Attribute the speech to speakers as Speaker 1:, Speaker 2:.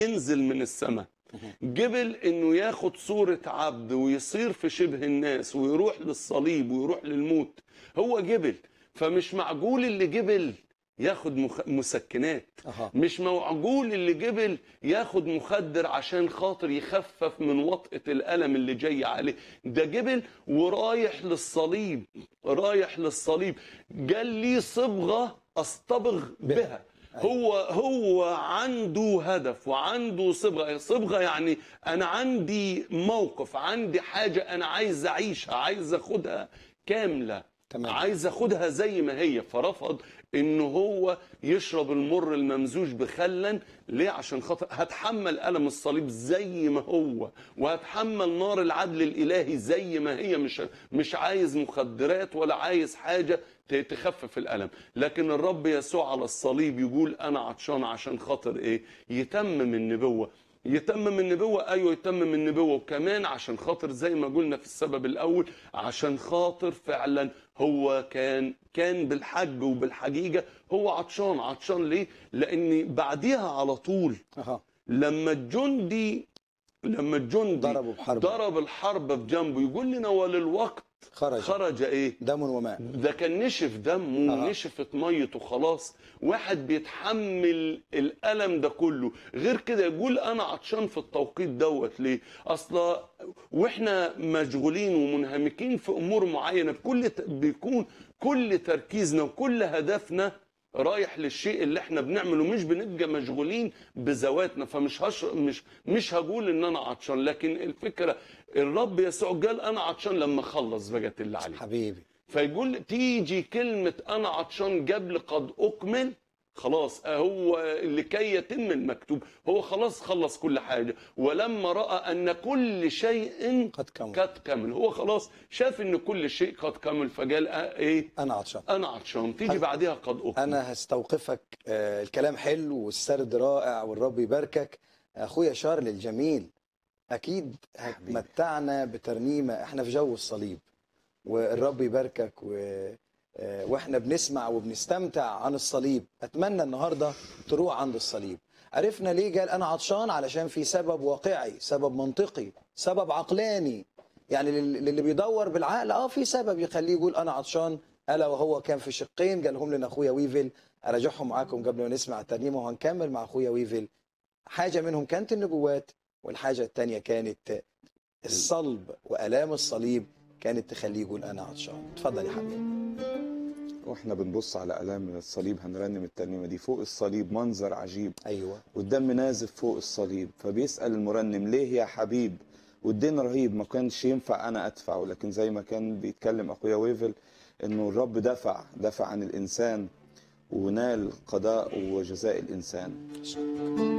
Speaker 1: ينزل من السماء جبل انه ياخد صورة عبد ويصير في شبه الناس ويروح للصليب ويروح للموت هو جبل فمش معقول اللي جبل ياخد مخ... مسكنات
Speaker 2: أها.
Speaker 1: مش معقول اللي جبل ياخد مخدر عشان خاطر يخفف من وطئة الألم اللي جاي عليه ده جبل ورايح للصليب رايح للصليب قال لي صبغة أصطبغ بها هو هو عنده هدف وعنده صبغه صبغه يعني انا عندي موقف عندي حاجه انا عايز اعيشها عايز اخدها كامله
Speaker 2: تمام.
Speaker 1: عايز اخدها زي ما هي فرفض ان هو يشرب المر الممزوج بخلا ليه عشان خاطر هتحمل الم الصليب زي ما هو وهتحمل نار العدل الالهي زي ما هي مش مش عايز مخدرات ولا عايز حاجه ت- تخفف الالم لكن الرب يسوع على الصليب يقول انا عطشان عشان خاطر ايه يتمم النبوه يتمم النبوة أيوة يتمم النبوة وكمان عشان خاطر زي ما قلنا في السبب الأول عشان خاطر فعلا هو كان كان بالحج وبالحقيقة هو عطشان عطشان ليه؟ لأن بعديها على طول
Speaker 2: اها
Speaker 1: لما الجندي لما الجندي
Speaker 2: ضربوا بحرب
Speaker 1: ضرب الحرب بجنبه يقول لنا وللوقت
Speaker 2: خرج
Speaker 1: خرج ايه؟
Speaker 2: دم وماء
Speaker 1: ده كان نشف دمه
Speaker 2: آه.
Speaker 1: ونشفت ميته خلاص واحد بيتحمل الألم ده كله غير كده يقول أنا عطشان في التوقيت دوت ليه أصلا وإحنا مشغولين ومنهمكين في أمور معينة بكل ت- بيكون كل تركيزنا وكل هدفنا رايح للشيء اللي احنا بنعمله مش بنبقى مشغولين بذواتنا فمش هش مش مش هقول ان انا عطشان لكن الفكره الرب يسوع قال انا عطشان لما اخلص بقت اللي عليه
Speaker 2: حبيبي
Speaker 1: فيقول تيجي كلمة أنا عطشان قبل قد أكمل خلاص هو لكي يتم المكتوب هو خلاص خلص كل حاجة ولما رأى أن كل شيء
Speaker 2: قد كمل
Speaker 1: قد كمل هو خلاص شاف أن كل شيء قد كمل فقال آه إيه
Speaker 2: انا عطشان
Speaker 1: أنا عطشان تيجي بعدها قد أكمل
Speaker 2: انا هستوقفك آه، الكلام حلو والسرد رائع والرب يباركك اخويا شارل الجميل اكيد هتمتعنا بترنيمه احنا في جو الصليب والرب يباركك و آه، واحنا بنسمع وبنستمتع عن الصليب اتمنى النهارده تروح عند الصليب عرفنا ليه قال انا عطشان علشان في سبب واقعي سبب منطقي سبب عقلاني يعني لل- للي بيدور بالعقل اه في سبب يخليه يقول انا عطشان الا وهو كان في شقين قالهم لنا اخويا ويفل اراجعهم معاكم قبل ما نسمع الترنيمه وهنكمل مع اخويا ويفل حاجه منهم كانت النبوات والحاجه الثانيه كانت الصلب والام الصليب كانت تخليه يقول انا عطشان اتفضل يا حبيبي
Speaker 3: واحنا بنبص على الام الصليب هنرنم الترنيمه دي فوق الصليب منظر عجيب
Speaker 2: ايوه
Speaker 3: والدم نازف فوق الصليب فبيسال المرنم ليه يا حبيب والدين رهيب ما كانش ينفع انا ادفعه لكن زي ما كان بيتكلم اخويا ويفل انه الرب دفع دفع عن الانسان ونال قضاء وجزاء الانسان